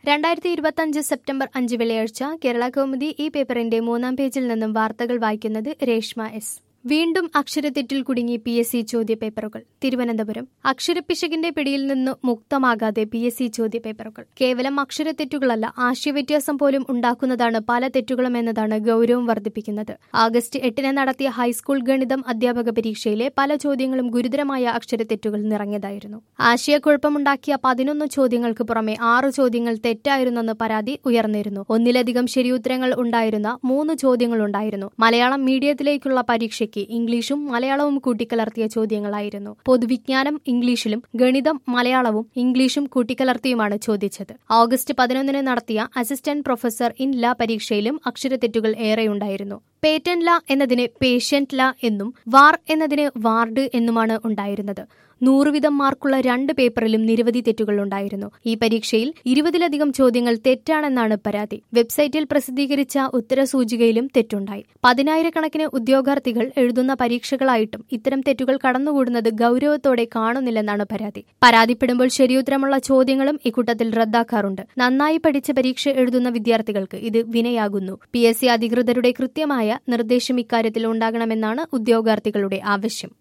രണ്ടായിരത്തി ഇരുപത്തിയഞ്ച് സെപ്റ്റംബർ അഞ്ച് വെള്ളിയാഴ്ച കേരള കൗമുദി ഈ പേപ്പറിന്റെ മൂന്നാം പേജിൽ നിന്നും വാർത്തകൾ വായിക്കുന്നത് രേഷ്മ എസ് വീണ്ടും അക്ഷരത്തെറ്റിൽ കുടുങ്ങി പി എസ് സി ചോദ്യപേപ്പറുകൾ തിരുവനന്തപുരം അക്ഷരപ്പിശകിന്റെ പിടിയിൽ നിന്ന് മുക്തമാകാതെ പി എസ് സി ചോദ്യപേപ്പറുകൾ കേവലം അക്ഷരത്തെറ്റുകളല്ല ആശയവ്യത്യാസം പോലും ഉണ്ടാക്കുന്നതാണ് പല തെറ്റുകളും എന്നതാണ് ഗൌരവം വർദ്ധിപ്പിക്കുന്നത് ആഗസ്റ്റ് എട്ടിന് നടത്തിയ ഹൈസ്കൂൾ ഗണിതം അധ്യാപക പരീക്ഷയിലെ പല ചോദ്യങ്ങളും ഗുരുതരമായ അക്ഷരത്തെറ്റുകൾ നിറഞ്ഞതായിരുന്നു ആശയക്കുഴപ്പമുണ്ടാക്കിയ പതിനൊന്ന് ചോദ്യങ്ങൾക്ക് പുറമെ ആറ് ചോദ്യങ്ങൾ തെറ്റായിരുന്നെന്ന് പരാതി ഉയർന്നിരുന്നു ഒന്നിലധികം ശരിയുത്തരങ്ങൾ ഉണ്ടായിരുന്ന മൂന്ന് ചോദ്യങ്ങളുണ്ടായിരുന്നു മലയാളം മീഡിയത്തിലേക്കുള്ള പരീക്ഷയ്ക്ക് ഇംഗ്ലീഷും മലയാളവും കൂട്ടിക്കലർത്തിയ ചോദ്യങ്ങളായിരുന്നു പൊതുവിജ്ഞാനം ഇംഗ്ലീഷിലും ഗണിതം മലയാളവും ഇംഗ്ലീഷും കൂട്ടിക്കലർത്തിയുമാണ് ചോദിച്ചത് ഓഗസ്റ്റ് പതിനൊന്നിന് നടത്തിയ അസിസ്റ്റന്റ് പ്രൊഫസർ ഇൻ ല പരീക്ഷയിലും അക്ഷരത്തെറ്റുകൾ ഏറെയുണ്ടായിരുന്നു പേറ്റന്റ് ല എന്നതിന് പേഷ്യന്റ് ല എന്നും വാർ എന്നതിന് വാർഡ് എന്നുമാണ് ഉണ്ടായിരുന്നത് നൂറുവിധം മാർക്കുള്ള രണ്ട് പേപ്പറിലും നിരവധി തെറ്റുകൾ ഉണ്ടായിരുന്നു ഈ പരീക്ഷയിൽ ഇരുപതിലധികം ചോദ്യങ്ങൾ തെറ്റാണെന്നാണ് പരാതി വെബ്സൈറ്റിൽ പ്രസിദ്ധീകരിച്ച ഉത്തരസൂചികയിലും തെറ്റുണ്ടായി പതിനായിരക്കണക്കിന് ഉദ്യോഗാർത്ഥികൾ എഴുതുന്ന പരീക്ഷകളായിട്ടും ഇത്തരം തെറ്റുകൾ കടന്നുകൂടുന്നത് ഗൌരവത്തോടെ കാണുന്നില്ലെന്നാണ് പരാതി പരാതിപ്പെടുമ്പോൾ ശരിയുത്തരമുള്ള ചോദ്യങ്ങളും ഇക്കൂട്ടത്തിൽ റദ്ദാക്കാറുണ്ട് നന്നായി പഠിച്ച പരീക്ഷ എഴുതുന്ന വിദ്യാർത്ഥികൾക്ക് ഇത് വിനയാകുന്നു പി എസ് സി അധികൃതരുടെ കൃത്യമായ നിർദ്ദേശം ഇക്കാര്യത്തിൽ ഉണ്ടാകണമെന്നാണ് ഉദ്യോഗാർത്ഥികളുടെ ആവശ്യം